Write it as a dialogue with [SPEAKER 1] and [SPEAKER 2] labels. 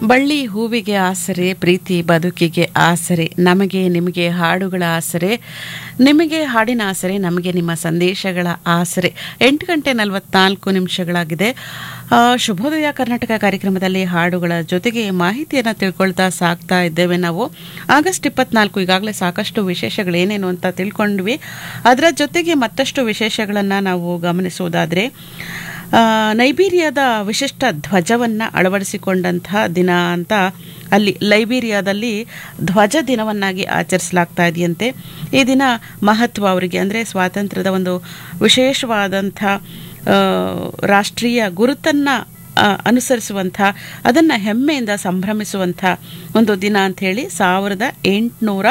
[SPEAKER 1] ಬಳ್ಳಿ ಹೂವಿಗೆ ಆಸರೆ ಪ್ರೀತಿ ಬದುಕಿಗೆ ಆಸರೆ ನಮಗೆ ನಿಮಗೆ ಹಾಡುಗಳ ಆಸರೆ ನಿಮಗೆ ಹಾಡಿನ ಆಸರೆ ನಮಗೆ ನಿಮ್ಮ ಸಂದೇಶಗಳ ಆಸರೆ ಎಂಟು ಗಂಟೆ ನಲವತ್ನಾಲ್ಕು ನಿಮಿಷಗಳಾಗಿದೆ ಆ, ಶುಭೋದಯ ಕರ್ನಾಟಕ ಕಾರ್ಯಕ್ರಮದಲ್ಲಿ ಹಾಡುಗಳ ಜೊತೆಗೆ ಮಾಹಿತಿಯನ್ನು ತಿಳ್ಕೊಳ್ತಾ ಸಾಕ್ತಾ ಇದ್ದೇವೆ ನಾವು ಆಗಸ್ಟ್ ಇಪ್ಪತ್ನಾಲ್ಕು ಈಗಾಗಲೇ ಸಾಕಷ್ಟು ವಿಶೇಷಗಳೇನೇನು ಅಂತ ತಿಳ್ಕೊಂಡ್ವಿ ಅದರ ಜೊತೆಗೆ ಮತ್ತಷ್ಟು ವಿಶೇಷಗಳನ್ನು ನಾವು ಗಮನಿಸುವುದಾದರೆ ಆ, ನೈಬೀರಿಯಾದ ವಿಶಿಷ್ಟ ಧ್ವಜವನ್ನು ಅಳವಡಿಸಿಕೊಂಡಂತಹ ದಿನ ಅಂತ ಅಲ್ಲಿ ಲೈಬೀರಿಯಾದಲ್ಲಿ ಧ್ವಜ ದಿನವನ್ನಾಗಿ ಆಚರಿಸಲಾಗ್ತಾ ಇದೆಯಂತೆ ಈ ದಿನ ಮಹತ್ವ ಅವರಿಗೆ ಅಂದರೆ ಸ್ವಾತಂತ್ರ್ಯದ ಒಂದು ವಿಶೇಷವಾದಂಥ ಆ, ರಾಷ್ಟ್ರೀಯ ಗುರುತನ್ನು ಅನುಸರಿಸುವಂಥ ಅದನ್ನು ಹೆಮ್ಮೆಯಿಂದ ಸಂಭ್ರಮಿಸುವಂಥ ಒಂದು ದಿನ ಅಂಥೇಳಿ ಸಾವಿರದ ಎಂಟುನೂರ